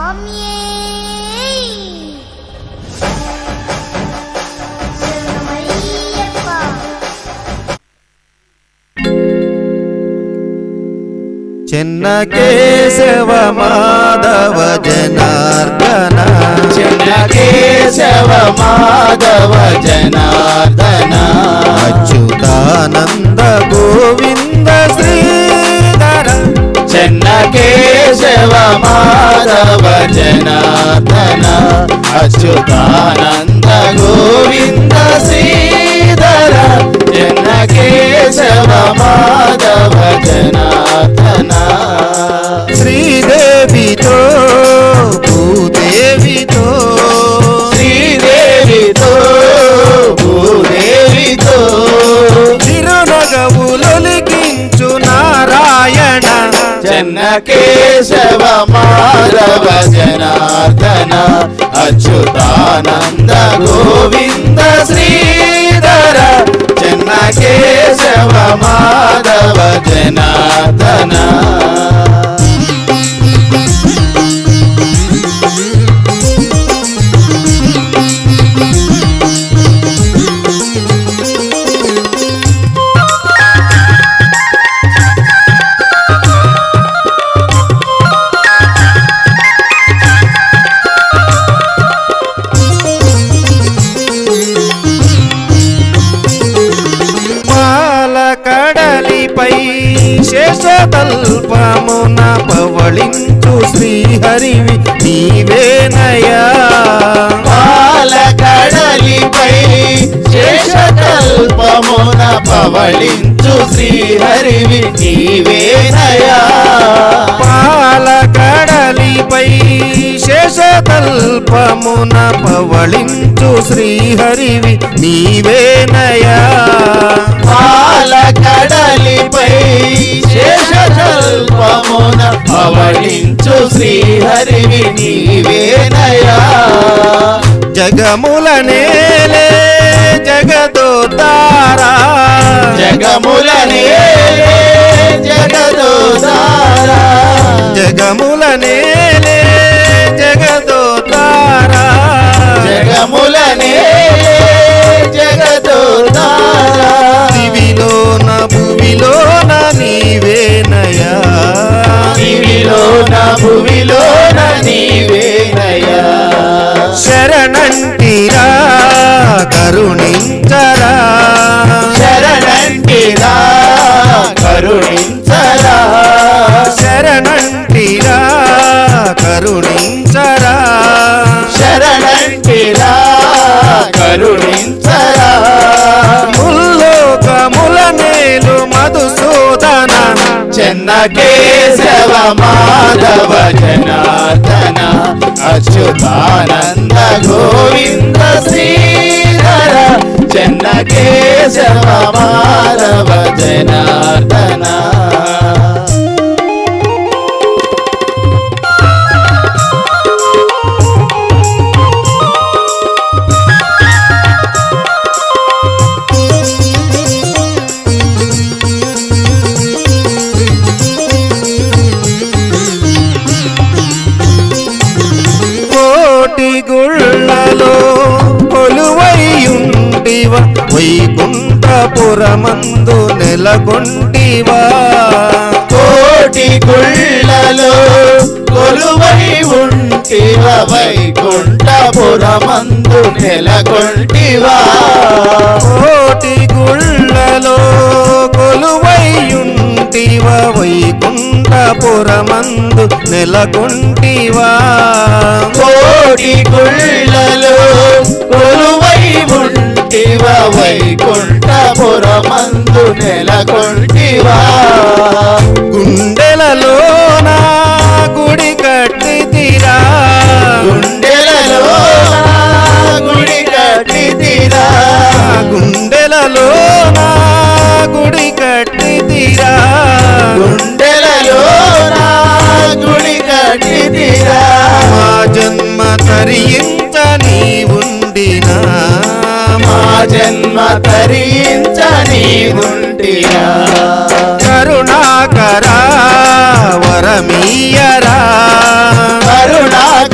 స్వామియే శరణమయ్యప్ప చిన్న కేశవ మాధవ జనార్దన చిన్న కేశవ మాధవ జనార్దన అచ్యుతానంద గోవింద శ్రీధర చిన్న కేశవ మాధవ జనార్దన అచ్యుతానంద గోవింద శ్రీధర చిన్న కేశవ మాధవ జనార్దన శ్రీదేవితో భూదేవితో శ్రీదేవితో భూదేవితో తిరునగవులొలికించు నారాయణ చెన్న కేశవ మాధవ జనార్దన అచ్యుతానంద గోవింద శ్రీధర చెన్న కేశవ మాధవ జనార్దన మాల కడలిపై శేషతల్పమున పవళించు శ్రీహరివి నీవేనయా పాల కడలిపై శేషకల్పమున పవళించు శ్రీహరివి నీవేనయా పాల కడలిపై శేషతల్పమున పవళించు శ్రీహరివి నీవేనయా పాల కడలిపై శేషకల్పమున పవళించు శ్రీహరివి నీవేనయా జగముల నేలే జగదోతారా జగముల నేలే జగదోదారా జగముల నేలే జగదోతారా జగముల నేలే జగదోదారా దివిలోన భువిలోన నీవేనయా దివిలోన భువిలోన నీవేనయా శరణంటిరా కరుణించరా శరణంటిరా కరుణించరా శరణంటిరా కరుణించరా శరణంటిరా కరుణించరా ముల్లోకముల నేలు మధుసూదన చెన్న కేశవ మాధవ జనార్దన అచ్యుతానంద గోవింద శ్రీధర చెన్న కేశవ మాధవ జనార్దన కోటి గుళ్ళలో కొలువైయుంటివ వైకుంఠపురమందు నెలకొంటివా కోటి గుళ్ళలో కొలువై ఉంటివ వైకుంఠపురమందు నెలకొంటివా కోటి గుళ్ళలో కొలువైయుంటివ వైకుంఠపురమందు నెలకొంటివా కోటి గుళ్ళలో కొలువై ఉంటివ వైకుంఠపురమందు నెలకొంటివా గుండెలలోన గుడి కట్టితిరా గుండెలలో గుడి కట్టితిరా గుండెలలోన గుడి కట్టితిరా గుండెలలో గుడి కట్టితిరా మా జన్మ తరించ నీ ఉండినా మా జన్మ తరించని ఉంటిరా కరుణాకరా వరమీయరా కరుణాకరా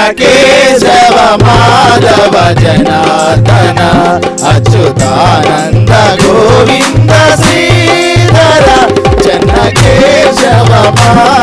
కేశవ మాధవ జనార్దన అచ్యుతానంద గోవింద శ్రీధర జన కేశవ మాధవ